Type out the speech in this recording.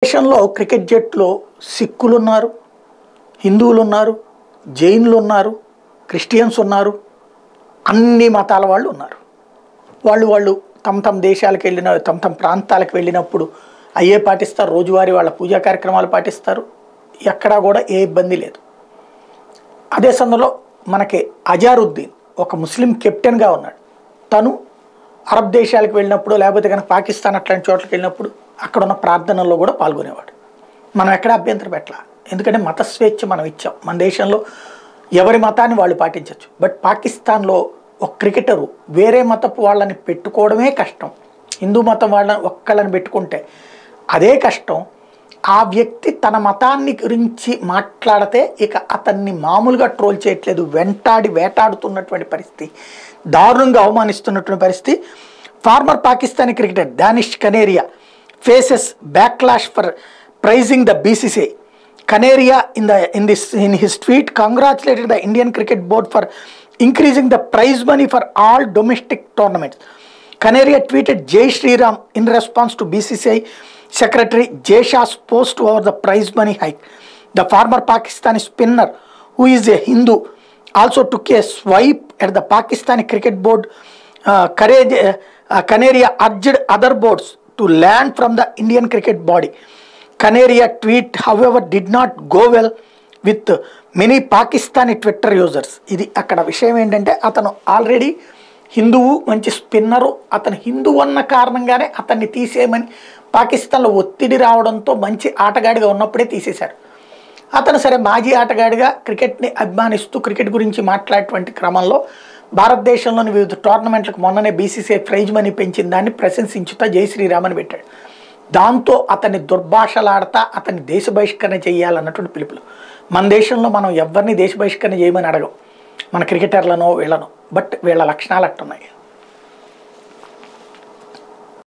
దేశంలో క్రికెట్ జట్టులో సిక్కులు ఉన్నారు హిందువులు ఉన్నారు జైన్లు ఉన్నారు క్రిస్టియన్స్ ఉన్నారు అన్ని మతాల వాళ్ళు ఉన్నారు వాళ్ళు వాళ్ళు తమ తమ దేశాలకు వెళ్ళిన తమ తమ ప్రాంతాలకు వెళ్ళినప్పుడు అయ్యే పాటిస్తారు రోజువారీ వాళ్ళ పూజా కార్యక్రమాలు పాటిస్తారు ఎక్కడా కూడా ఏ ఇబ్బంది లేదు అదే సమయంలో మనకి అజారుద్దీన్ ఒక ముస్లిం కెప్టెన్గా ఉన్నాడు తను అరబ్ దేశాలకు వెళ్ళినప్పుడు లేకపోతే కనుక పాకిస్తాన్ అట్లాంటి చోట్లకి వెళ్ళినప్పుడు అక్కడ ఉన్న ప్రార్థనల్లో కూడా పాల్గొనేవాడు మనం ఎక్కడ అభ్యంతరం పెట్టాల ఎందుకంటే మత స్వేచ్ఛ మనం ఇచ్చాం మన దేశంలో ఎవరి మతాన్ని వాళ్ళు పాటించవచ్చు బట్ పాకిస్తాన్లో ఒక క్రికెటరు వేరే మతపు వాళ్ళని పెట్టుకోవడమే కష్టం హిందూ మతం వాళ్ళని ఒక్కళ్ళని పెట్టుకుంటే అదే కష్టం ఆ వ్యక్తి తన మతాన్ని గురించి మాట్లాడితే ఇక అతన్ని మామూలుగా ట్రోల్ చేయట్లేదు వెంటాడి వేటాడుతున్నటువంటి పరిస్థితి దారుణంగా అవమానిస్తున్నటువంటి పరిస్థితి former Pakistani cricketer Danish Kaneria faces backlash for praising the BCCI Kaneria in the in this in his tweet congratulated the Indian cricket board for increasing the prize money for all domestic tournaments Kanaria tweeted Jai Sriram in response to BCCI Secretary Jay Shah's post over the prize money hike. The former Pakistani spinner, who is a Hindu, also took a swipe at the Pakistani Cricket Board. Uh, Courage, uh, uh, Kanaria urged other boards to learn from the Indian cricket body. Kanaria tweet, however, did not go well with many Pakistani Twitter users ఇది అక్కడ విషయం ఏంటంటే అతను already హిందువు మంచి spinner అతను హిందువు అన్న కారణంగానే అతన్ని తీసేయమని పాకిస్తాన్లో ఒత్తిడి రావడంతో మంచి ఆటగాడిగా ఉన్నప్పుడే తీసేశారు అతను సరే మాజీ ఆటగాడిగా క్రికెట్ని అభిమానిస్తూ క్రికెట్ గురించి మాట్లాడేటువంటి క్రమంలో భారతదేశంలోని వివిధ టోర్నమెంట్లకు మొన్ననే బీసీసీఐ ప్రైజ్ మనీ పెంచిన దాన్ని ప్రశంసించుతా జై శ్రీరామ్ అని పెట్టాడు దాంతో అతన్ని దుర్భాషలాడతా అతన్ని దేశ బహిష్కరణ చేయాలన్నటువంటి పిలుపులు మన దేశంలో మనం ఎవరిని దేశ బహిష్కరణ చేయమని అడగం మన క్రికెటర్లను వీళ్ళను బట్ వీళ్ళ లక్షణాలు అట్టున్నాయి